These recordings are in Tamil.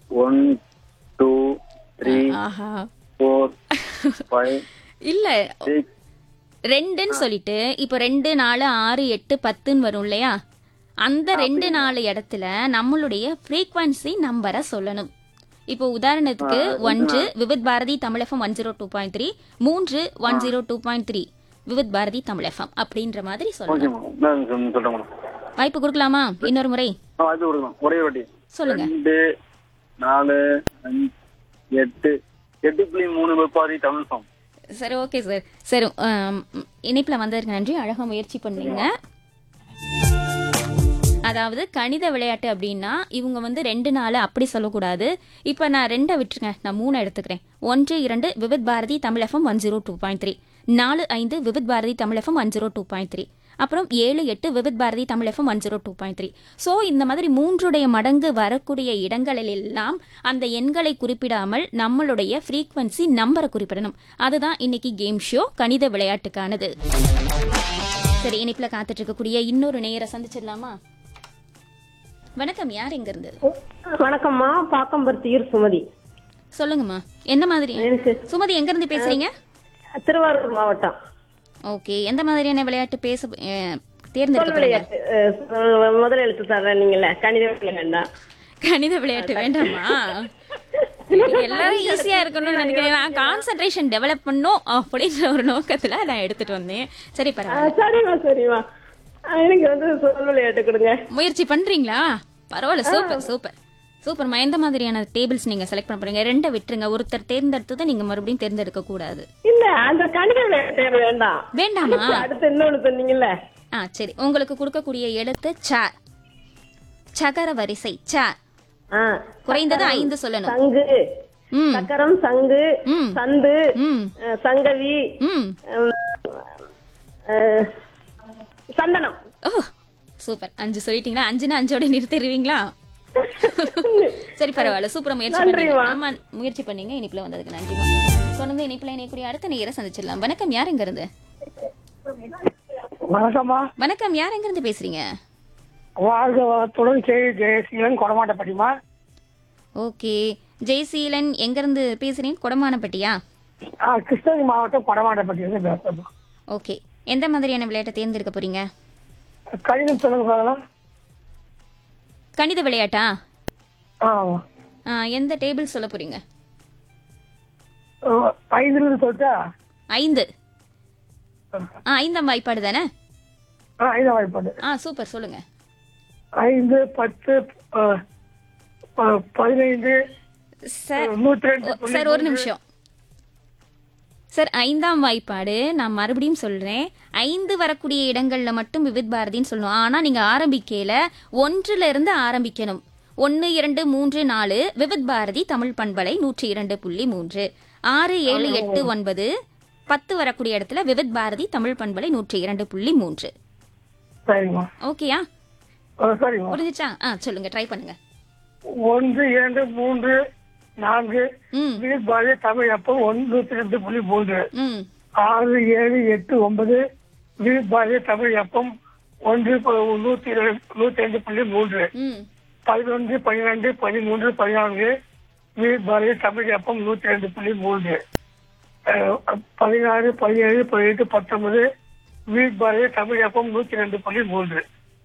ஒன் டூ த்ரீ ஆஹா ஃபோர் ஃபைவ் இல்ல சிக்ஸ் ரெண்டுன்னு சொல்லிட்டு இப்போ ரெண்டு நாலு ஆறு எட்டு பத்துன்னு வரும் இல்லையா அந்த ரெண்டு நாலு இடத்துல நம்மளுடைய ஃப்ரீக்வன்சி நம்பரை சொல்லணும் இப்போ உதாரணத்துக்கு ஒன்று Vividh Bharati Tamilagam one zero two point three மூன்று one zero two point three Vividh Bharati Tamilagam அப்படின்ற மாதிரி ஓகே சொல்லணும் மேடம் நான் சொல்~ சொல்றேன் மேடம் வாய்ப்பு கொடுக்கலாமா இன்னொரு முறை ஆ அது கொடுக்கலாம் ஒரே வாட்டி சொல்லுங்க ரெண்டு நாலு அஞ்சு எட்டு எட்டு புள்ளி மூணு வெப்பாரி தமிழ் சாங் சரி ஓகே சார் சரி ஆம், இணைப்புல வந்ததுக்கு நன்றி அழகா முயற்சி பண்ணீங்க அதாவது கணித விளையாட்டு அப்படின்னா இவங்க வந்து ரெண்டு நாள் அப்படி சொல்லக்கூடாது இப்போ நான் ரெண்டை விட்டுருங்க நான் மூணை எடுத்துக்கிறேன் ஒன்று இரண்டு Vividh Bharati Tamilagam one zero two point three நாலு ஐந்து Vividh Bharati Tamilagam one zero two point three அப்புறம் ஏழு எட்டு Vividh Bharati Tamilagam one zero two point three so இந்த மாதிரி மூன்றுடைய மடங்கு வரக்கூடிய இடங்களிலெல்லாம் அந்த எண்களை குறிப்பிடாமல் நம்மளுடைய ஃப்ரீக்வன்சி நம்பரை குறிப்பிடணும் அதுதான் இன்னைக்கு கேம் ஷோ கணித விளையாட்டுக்கானது சரி இனிப்புல காத்துட்டு இருக்கக்கூடிய இன்னொரு நேயரை சந்திச்சிடலாமா வணக்கம் யார் எங்க இருந்து வணக்கம்மா பாக்கம்பருத்தியூர் சுமதி சொல்லுங்கம்மா என்ன மாதிரி எனக்கு சுமதி எங்க இருந்து பேசுறீங்க திருவாரூர் மாவட்டம் ஓகே எந்த மாதிரியான விளையாட்டு பேச அஹ், சொல் தேர்ந்தெடுக்க போறீங்க விளையாட்டு அஹ், அஹ், முதல் எழுத்து தர்றேன் நீங்கள கணித விளையாண்டா கணித விளையாட்டு வேண்டாமா எல்லாரும் ஈஸியா இருக்கணும்னு நினைக்கிறேன் நான் கான்சென்ட்ரேஷன் டெவலப் பண்ணும் அப்படின்ற ஒரு நோக்கத்துல நான் எடுத்துட்டு வந்தேன் சரி பரவாயில்ல சரிம்மா சரிம்மா அஹ், எனக்கு வந்து சொல் விளையாட்டு கொடுங்க முயற்சி பண்றீங்களா பரவாயில்ல சூப்பர் சூப்பர் சூப்பர்மா எந்த மாதிரியான டேபிள்ஸ் நீங்க செலக்ட் பண்ண போறீங்க ரெண்டை விட்டுருங்க ஒருத்தர் தேர்ந்தெடுத்ததை நீங்க மறுபடியும் தேர்ந்தெடுக்க கூடாது இல்ல அந்த கணித விளையாட்டு வேண்டாம் வேண்டாமா அடுத்து இன்னொன்னு சொன்னீங்கல்ல ஆ சரி உங்களுக்கு கொடுக்கக்கூடிய எழுத்து ச சகர வரிசை ச ஆ, குறைந்தது ஐந்து சொல்லணும் சங்கு ம் சக்கரம் சங்கு ம். சந்து ம் அஹ், சங்கவி ம் உம், அஹ், சந்தனம் ஓ சூப்பர் அஞ்சு சொல்லிட்டீங்களா அஞ்சுனா அஞ்சோட நிறுத்திடுவீங்களா சரி பரவாயில்ல சூப்பரா முயற்சி பண்ணீங்க ஆமா முயற்சி பண்ணீங்க இனிப்புல வந்ததுக்கு நன்றிமா தொடர்ந்து இனிப்புல இணையக்கூடிய அடுத்த நேரம் சந்திச்சிடலாம் வணக்கம் யார் எங்க இருந்து வணக்கம்மா வணக்கம் யார் எங்க இருந்து பேசுறீங்க வாழ்க வளத்துடன் ஜெய ஜெயசீலன் கொடமாட்டப்பட்டிமா ஓகே ஜெயசீலன் எங்க இருந்து பேசுறீங்க கொடமானப்பட்டியா ஆ, கிருஷ்ணகிரி மாவட்டம் கொடமாட்டப்பட்டியிலிருந்து பேசுறோம் ஓகே எந்த மாதிரியான விளையாட்டை தேர்ந்தெடுக்க போறீங்க கடிதம் சொல்லுங்க பார்க்கலாம் கணித விளையாட்டா ஆ ஆ, எந்த டேபிள் சொல்ல போறீங்க ஆ, ஐந்துல சொல்லிட்டா ஐந்து ஆ ஐந்தாம் வாய்ப்பாடு தானே ஆ ஐந்தாம் வாய்ப்பாடு ஆ சூப்பர் சொல்லுங்க ஐந்து பத்து ஆ, ப- பதினைந்து சார் நூத்தி ரெண்டு ஓ, சார் ஒரு நிமிஷம் சார் ஐந்தாம் வாய்ப்பாடு நான் மறுபடியும் சொல்றேன் ஐந்து வரக்கூடிய இடங்கள்ல மட்டும் விவித் பாரதின்னு சொல்லணும் ஆனா நீங்க ஆரம்பிக்கையில ஒன்றுல இருந்து ஆரம்பிக்கணும் ஒன்னு இரண்டு மூன்று நாலு விவித் பாரதி தமிழ் பண்பலை நூற்றி இரண்டு புள்ளி மூன்று ஆறு ஏழு எட்டு ஒன்பது பத்து வரக்கூடிய இடத்துல விவித் பாரதி தமிழ் பண்பலை நூற்றி இரண்டு புள்ளி மூன்று சரிம்மா ஓகேயா ஆ, சரிம்மா புரிஞ்சுச்சா ஆ சொல்லுங்க ட்ரை பண்ணுங்க ஒன்று இரண்டு மூன்று நான்கு ம் வீர் பாரதி தமிழ் அப்போ ஒன்று நூத்தி ரெண்டு புள்ளி மூன்று ம் ஆறு ஏழு எட்டு ஒன்பது வீர் பாரதி தமிழ் அப்பம் ஒன்று ப- நூத்தி இரு- நூத்தி ரெண்டு புள்ளி மூன்று ம் பதினொன்று பன்னிரெண்டு பதிமூன்று பதினான்கு வீர் பாரதி தமிழ் அப்பம் நூத்தி ரெண்டு புள்ளி மூன்று அஹ், பதினாறு பதினேழு பதினெட்டு பத்தொன்பது வீர் பாரதி தமிழ் அப்பம் நூத்தி ரெண்டு புள்ளி மூன்று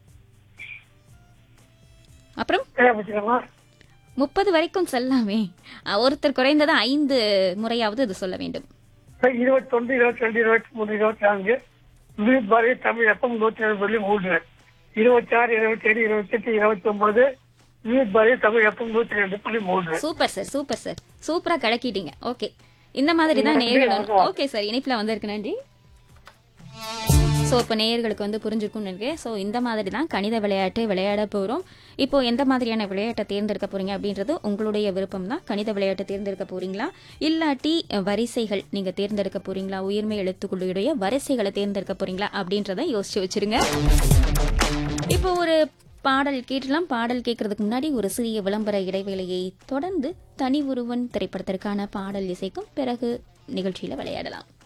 அப்புறம் என்ன பச்சுக்கமா முப்பது வரைக்கும் சொல்லாமே அஹ், ஒருத்தர் குறைந்தது ஐந்து முறையாவது இது சொல்ல வேண்டும் இருபத்தொன்று இருபத்தி ரெண்டு இருபத்தி மூணு இருபத்தி நான்கு வீர் பாரதி தமிழ் அப்பம் நூத்தி ரெண்டு புள்ளி மூன்று இருபத்தி ஆறு இருபத்தி ஏழு இருபத்தி எட்டு இருபத்தி ஒன்பது வீர் பாரதி தமிழ் அப்பம் நூத்தி ரெண்டு புள்ளி மூன்று சூப்பர் சார் சூப்பர் சார் சூப்பரா கலக்கிட்டீங்க ஓகே இந்த மாதிரி தான் நேயர்கள் ஓகே சார் இனிப்புல வந்திருக்கு நன்றி ஸோ இப்போ நேயர்களுக்கு வந்து புரிஞ்சிருக்கும்னு நினைக்கிறேன் ஸோ இந்த மாதிரி தான் கணித விளையாட்டு விளையாட போகிறோம் இப்போ எந்த மாதிரியான விளையாட்டை தேர்ந்தெடுக்க போறீங்க அப்படின்றது உங்களுடைய விருப்பம் தான் கணித விளையாட்டை தேர்ந்தெடுக்க போறீங்களா இல்லாட்டி அஹ், வரிசைகள் நீங்கள் தேர்ந்தெடுக்க போறீங்களா உயிர்மை எழுத்துக்களுடைய வரிசைகளை தேர்ந்தெடுக்க போறீங்களா அப்படின்றத யோசிச்சு வச்சிருங்க இப்போ ஒரு பாடல் கேட்டலாம் பாடல் கேட்கறதுக்கு முன்னாடி ஒரு சிறிய விளம்பர இடைவேளையை தொடர்ந்து தனி ஒருவன் திரைப்படத்திற்கான பாடல் இசைக்கும் பிறகு நிகழ்ச்சியில விளையாடலாம்